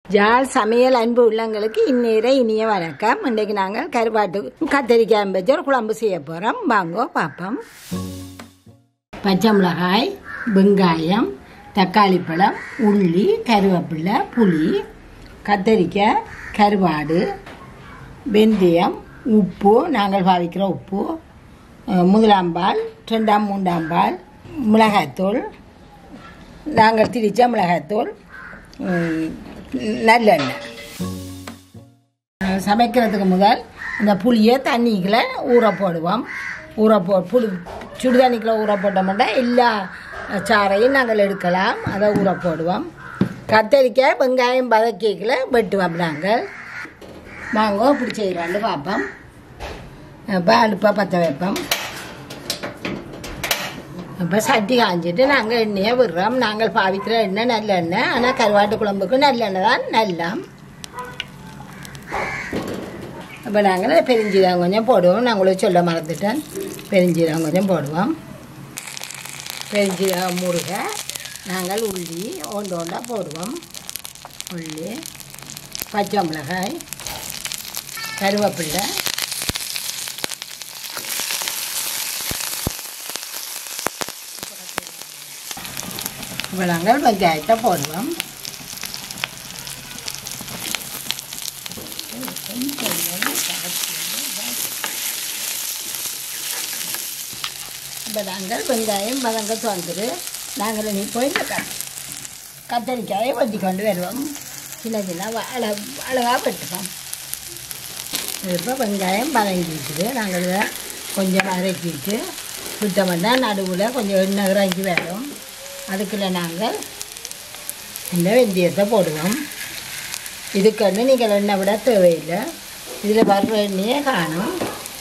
ஜால் சமையல் அன்பு உள்ளங்களுக்கு இந்நேர இனிய வணக்கம் இன்றைக்கு நாங்கள் கருவாட்டு கத்தரிக்காய் வச்சு ஒரு குழம்பு செய்ய போகிறோம் வாங்கோ பார்ப்போம் பச்சை மிளகாய் வெங்காயம் தக்காளி பழம் உள்ளி கருவேப்பிலை புளி கத்தரிக்காய் கருவாடு வெந்தயம் உப்பு நாங்கள் பாவிக்கிற உப்பு அஹ், முதலாம் பால் ரெண்டாம் மூன்றாம் பால் மிளகாய்த்தூள் நாங்கள் திரிச்ச மிளகாய்த்தூள் ம், நல்லெண்ணெய் அஹ், சமைக்கிறதுக்கு முதல் இந்த புளியை தண்ணிக்குள்ள ஊற போடுவோம் ஊற போ புளி சுடுதண்ணிக்குள்ள ஊற போட்டோம்னா எல்லா சாறையும் நாங்கள் எடுக்கலாம் அதை ஊற போடுவோம் கத்தரிக்காய் வெங்காயம் வதக்கிக்கல வெட்டுவோம் நாங்கள் வாங்க இப்படி செய்கிறாண்டு பார்ப்போம் இப்போ அடுப்பை பற்ற வைப்போம் இப்போ சட்டி காஞ்சிட்டு நாங்கள் எண்ணெயை விடுறோம் நாங்கள் பாவிக்கிற எண்ணெய் நல்ல எண்ணெய் ஆனால் கருவாட்டு குழம்புக்கு நல்லெண்ணெய் தான் நல்லம் இப்போ நாங்கள் பெருஞ்சீரகம் கொஞ்சம் போடுவோம் நான் உங்களுக்கு சொல்ல மறந்துட்டேன் பெருஞ்சீரகம் கொஞ்சம் போடுவோம் பெருஞ்சீரகம் முருக நாங்கள் உள்ளி ஒன்று ஒன்றா போடுவோம் உள்ளி பச்சை மிளகாய் கருவேப்பிலை இப்போ நாங்கள் வெங்காயத்தை போடுவோம் இப்போ நாங்கள் வெங்காயம் வதங்க தோன்றுது நாங்கள் இனி போய் இந்த க- கத்தரிக்காயை வட்டி கொண்டு வருவோம் சின்ன சின்ன வ- அழ அழகாக வெட்டுவோம் இப்போ வெங்காயம் வதங்கிட்டுது நாங்கள் இதை கொஞ்சம் வதக்கிட்டு விட்டோம்னா நடுவில் கொஞ்சம் எண்ணெய் இறங்கி வரும் அதுக்குள்ள நாங்கள் இந்த வெந்தயத்தை போடுவோம் இதுக்கு நீங்கள் எண்ணெய் விட தேவையில்லை இதில் வர்ற எண்ணெயே காணும்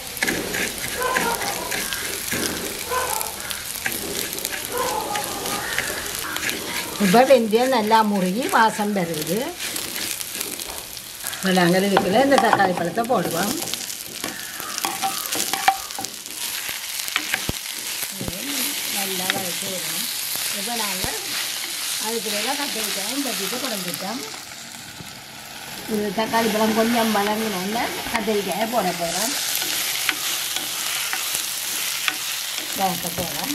இப்போ வெந்தயம் நல்லா முருகி வாசம் வருது இப்போ நாங்கள் இதுக்குள்ள இந்த தக்காளி பழத்தை போடுவோம் நல்லா வதக்கி விடுவோம் இப்போ நாங்கள் அதுக்குள்ள கத்திரிக்காயும் பற்றிட்டு குழம்பிட்டோம் இது தக்காளி பழம் கொஞ்சம் வளர்ந்தோடனே கத்திரிக்காயை போட போகிறோம் வதக்க போகிறோம்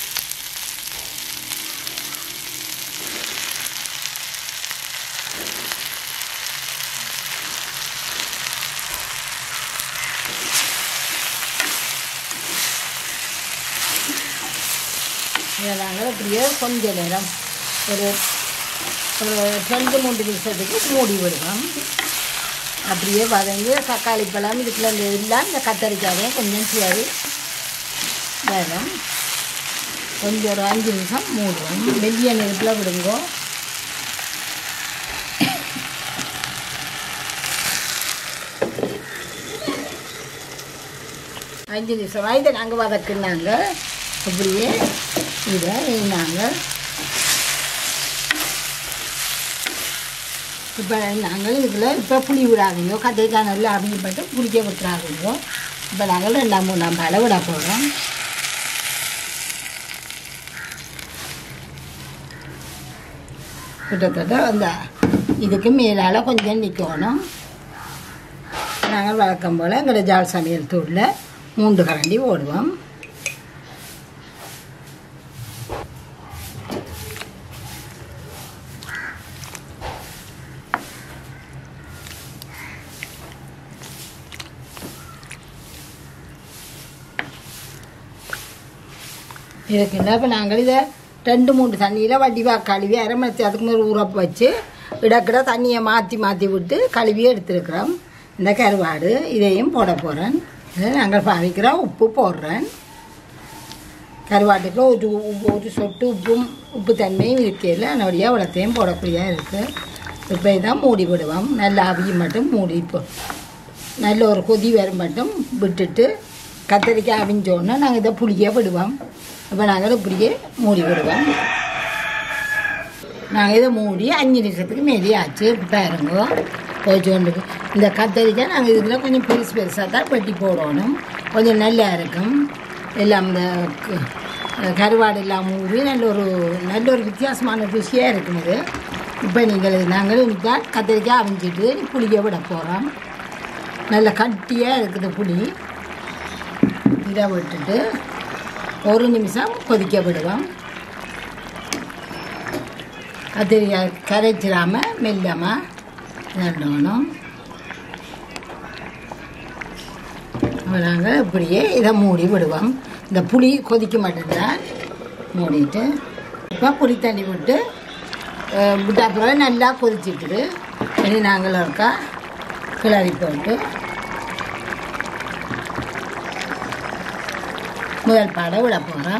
இதை நாங்கள் அப்படியே கொஞ்ச நேரம் ஒரு ஒரு ரெண்டு மூன்று நிமிஷத்துக்கு மூடி விடுவோம் அப்படியே வதங்கி தக்காளி பழம் இதுக்குள்ள இந்த எல்லாம் இந்த கத்தரிக்காயை கொஞ்சம் சேரி வேணும் கொஞ்சம் ஒரு அஞ்சு நிமிஷம் மூடுவோம் வெள்ளிய நெருப்பில் விடுங்கோ அஞ்சு நிமிஷம் இதை நாங்கள் வதக்குனாங்க அப்படியே இதை நாங்கள் இப்போ நாங்கள் இதில் இப்போ புளி விடாதீங்க கத்திரிக்காய் நல்லா அவியப்பட்டு புளிக்க விட்டுறாதீங்க இப்போ நாங்கள் ரெண்டாம் மூணாம் பாலை விட போகிறோம் கிட்டத்தட்ட அந்த இதுக்கு மேலால் கொஞ்சம் நிற்கணும் நாங்கள் வழக்கம் போல் எங்களோட ஜால் சமையல் தூளில் மூன்று கரண்டி ஓடுவோம் இருக்குன்னா இப்போ நாங்கள் இதை ரெண்டு மூணு தண்ணியில் வடிவாக கழுவி அரை மணி அதுக்கு மேலே ஊற வச்சு இடக்கிட தண்ணியை மாற்றி மாற்றி விட்டு கழுவி எடுத்துருக்குறோம் இந்த கருவாடு இதையும் போட போகிறேன் இதை நாங்கள் பாவிக்கிறோம் உப்பு போடுறேன் கருவாட்டுக்குள்ள ஒரு உப்பு ஒரு சொட்டு உப்பும் உப்பு தன்மையும் இருக்கையில் அதனுடைய உலத்தையும் போடக்கூடியதாக இருக்குது இப்போ இதான் மூடி விடுவோம் நல்ல அவிய மட்டும் மூடி இப்போ நல்ல ஒரு கொதி வரும் மட்டும் விட்டுட்டு கத்தரிக்காய் அவிஞ்சோன்னா நாங்கள் இதை புளிய விடுவோம் இப்போ நாங்கள் இப்படியே மூடி விடுவோம் நாங்கள் இதை மூடி அஞ்சு நிமிஷத்துக்கு மேலே ஆச்சு பாருங்க கொஞ்சோண்டு இந்த கத்தரிக்காய் நாங்கள் இதில் கொஞ்சம் பெருசு பெருசாக தான் வெட்டி போடணும் கொஞ்சம் நல்லா இருக்கும் எல்லாம் இந்த க- கருவாடு எல்லாம் மூடி நல்ல ஒரு நல்ல ஒரு வித்தியாசமான ருசியாக இருக்கும் இது இப்போ நீங்கள் நாங்கள் இன்னைக்கு கத்திரிக்காய் அவிஞ்சிட்டு புளியை விட போகிறோம் நல்ல கட்டியாக இருக்குது புளி இதை விட்டுட்டு ஒரு நிமிஷம் கொதிக்க விடுவோம் கத்திரிக்காய் கரைச்சிடாம மெல்லமாக நடணும் நாங்கள் இப்படியே இதை மூடி விடுவோம் இந்த புளி கொதிக்க மாட்டேங்கிறான் மூடிட்டு இப்போ புளி தண்ணி விட்டு அஹ், விட்ட அப்புறம் நல்லா கொதிச்சிட்டுது இனி நாங்கள் இருக்கா கிளறி போட்டு முதல் பாடம் விட போகிறோம்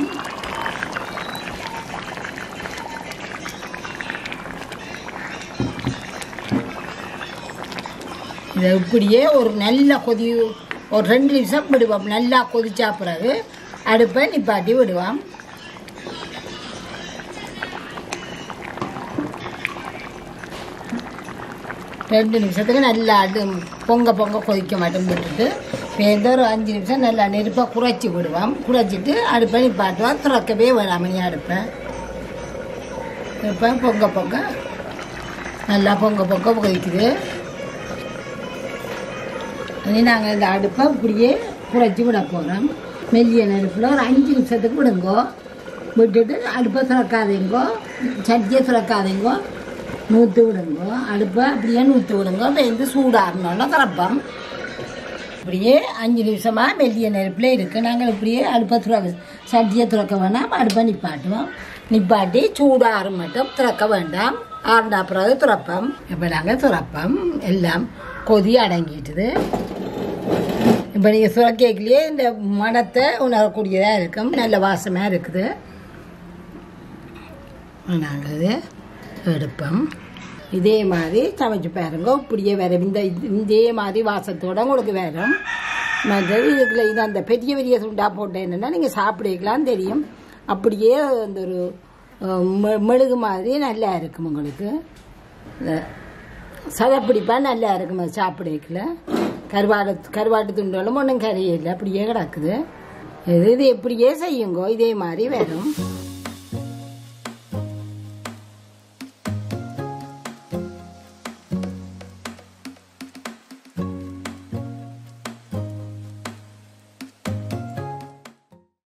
இதை இப்படியே ஒரு நல்ல கொதி ஒரு ரெண்டு நிமிஷம் விடுவோம் நல்லா கொதிச்சா பிறகு அடுப்பை நிப்பாட்டி விடுவோம் ரெண்டு நிமிஷத்துக்கு நல்லா அடு பொங்க பொங்க கொதிக்க மாட்டோம் விட்டுட்டு பேருந்து ஒரு அஞ்சு நிமிஷம் நல்லா நெருப்பை குறைச்சி விடுவோம் குறைச்சிட்டு அடுப்பை நிப்பாட்டுவோம் திறக்கவே வேணாம் மணி அடுப்பை இப்போ பொங்க பொங்க நல்லா பொங்க பொங்க கொதிக்குது இனி நாங்கள் இந்த அடுப்பை இப்படியே குறைச்சி விட போகிறோம் மெல்லிய நெருப்பில் ஒரு அஞ்சு நிமிஷத்துக்கு விடுங்கோ விட்டுட்டு அடுப்பை திறக்காதீங்கோ சட்டியை திறக்காதீங்கோ நூற்று விடுங்கோ அடுப்பை அப்படியே நூற்று விடுங்கோ வெந்து சூடாகணுன்னா திறப்போம் இப்படியே அஞ்சு நிமிஷமாக மெல்லிய நெருப்பில் இருக்குது நாங்கள் இப்படியே அடுப்பை திறக்க சட்டியை திறக்க வேண்டாம் அடுப்பை நிப்பாட்டுவோம் நிப்பாட்டி சூடாறு மட்டும் திறக்க வேண்டாம் ஆறுண்டா பிறகு திறப்போம் இப்போ நாங்கள் திறப்போம் எல்லாம் கொதி அடங்கிட்டுது இப்போ நீங்கள் சுரக்கேக்கிலேயே இந்த மணத்தை உணரக்கூடியதாக இருக்கும் நல்ல வாசமாக இருக்குது நாங்கள் இது எடுப்போம் இதே மாதிரி சமைச்சு பாருங்க இப்படியே வரும் இந்த இது- இதே மாதிரி வாசத்தோட உங்களுக்கு வரும் மற்றது இதுக்குள்ள இது அந்த பெரிய பெரிய சுண்டா போட்டேன்னா நீங்கள் சாப்பிடலாம் தெரியும் அப்படியே அந்த ஒரு அஹ், மெ- மெழுகு மாதிரி நல்லா இருக்கும் உங்களுக்கு இந்த சதப்பிடிப்பா நல்லா இருக்கும் அது சாப்பிடக்கல கருவாடு கருவாட்டு துண்டுகளும் ஒன்றும் கரையில்லை அப்படியே கிடக்குது இது இது எப்படியே செய்யுங்கோ இதே மாதிரி வரும்